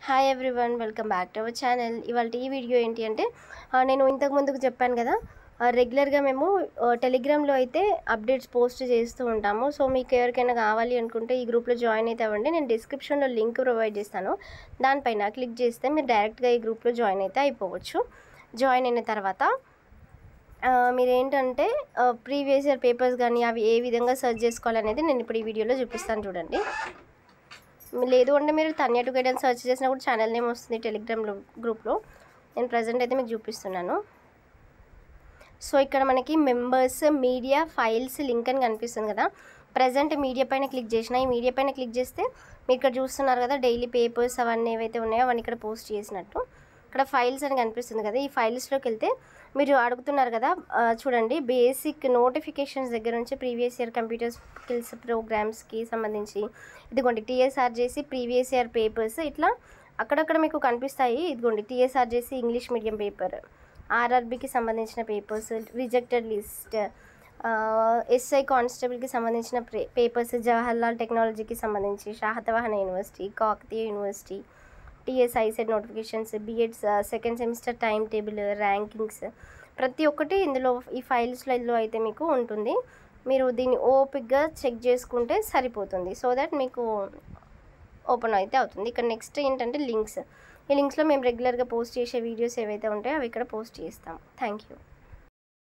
hi everyone welcome back to our channel ఇవాళ ఈ video ఏంటి అంటే ఆ, నేను ఇంతకు ముందుకు చెప్పాను కదా రెగ్యులర్గా మేము ఆ, టెలిగ్రామ్లో అయితే అప్డేట్స్ పోస్ట్ చేస్తూ ఉంటాము సో మీకు ఎవరికైనా కావాలి అనుకుంటే ఈ గ్రూప్లో జాయిన్ అయితే అవ్వండి నేను డిస్క్రిప్షన్లో లింక్ ప్రొవైడ్ చేస్తాను దానిపైన క్లిక్ చేస్తే మీరు డైరెక్ట్గా ఈ గ్రూప్లో జాయిన్ అయితే అయిపోవచ్చు జాయిన్ అయిన తర్వాత ఆ, మీరు ఏంటంటే ప్రీవియస్ ఇయర్ పేపర్స్ కానీ అవి ఏ విధంగా సెర్చ్ చేసుకోవాలనేది నేను ఇప్పుడు ఈ వీడియోలో చూపిస్తాను చూడండి లేదు అంటే మీరు తన్యా టు గైడెన్స్ సెర్చ్ చేసినా కూడా ఛానల్ నేమ్ వస్తుంది టెలిగ్రామ్ గ్రూప్లో నేను ప్రజెంట్ అయితే మీకు చూపిస్తున్నాను సో ఇక్కడ మనకి మెంబర్స్ మీడియా ఫైల్స్ లింక్ అని కనిపిస్తుంది కదా ప్రజెంట్ మీడియా పైన క్లిక్ చేసిన ఈ మీడియా పైన క్లిక్ చేస్తే మీరు ఇక్కడ చూస్తున్నారు కదా డైలీ పేపర్స్ అవన్నీ ఏవైతే ఉన్నాయో అవన్నీ ఇక్కడ పోస్ట్ చేసినట్టు ఇక్కడ ఫైల్స్ అని కనిపిస్తుంది కదా ఈ ఫైల్స్లోకి వెళ్తే మీరు అడుగుతున్నారు కదా ఆ, చూడండి బేసిక్ నోటిఫికేషన్స్ దగ్గర నుంచి ప్రీవియస్ ఇయర్ కంప్యూటర్ స్కిల్స్ ప్రోగ్రామ్స్కి సంబంధించి ఇదిగోండి టీఎస్ఆర్ చేసి ప్రీవియస్ ఇయర్ పేపర్స్ ఇట్లా అక్కడక్కడ మీకు కనిపిస్తాయి ఇదిగోండి టీఎస్ఆర్ చేసి ఇంగ్లీష్ మీడియం పేపర్ ఆర్ఆర్బికి సంబంధించిన పేపర్స్ రిజెక్టెడ్ లిస్ట్ ఎస్ఐ కానిస్టేబుల్కి సంబంధించిన పేపర్స్ జవహర్లాల్ టెక్నాలజీకి సంబంధించి Satavahana university Kakatiya university TSI set notifications BEds second semester time table rankings ప్రతి ఒక్కటి ఇందులో ఈ ఫైల్స్లో ఇందులో అయితే మీకు ఉంటుంది మీరు దీన్ని ఓపిక్గా చెక్ చేసుకుంటే సరిపోతుంది సో దట్ మీకు ఓపెన్ అయితే అవుతుంది ఇక్కడ నెక్స్ట్ ఏంటంటే లింక్స్ ఈ లింక్స్లో మేము రెగ్యులర్గా పోస్ట్ చేసే వీడియోస్ ఏవైతే ఉంటాయో అవి ఇక్కడ పోస్ట్ చేస్తాం థ్యాంక్ యూ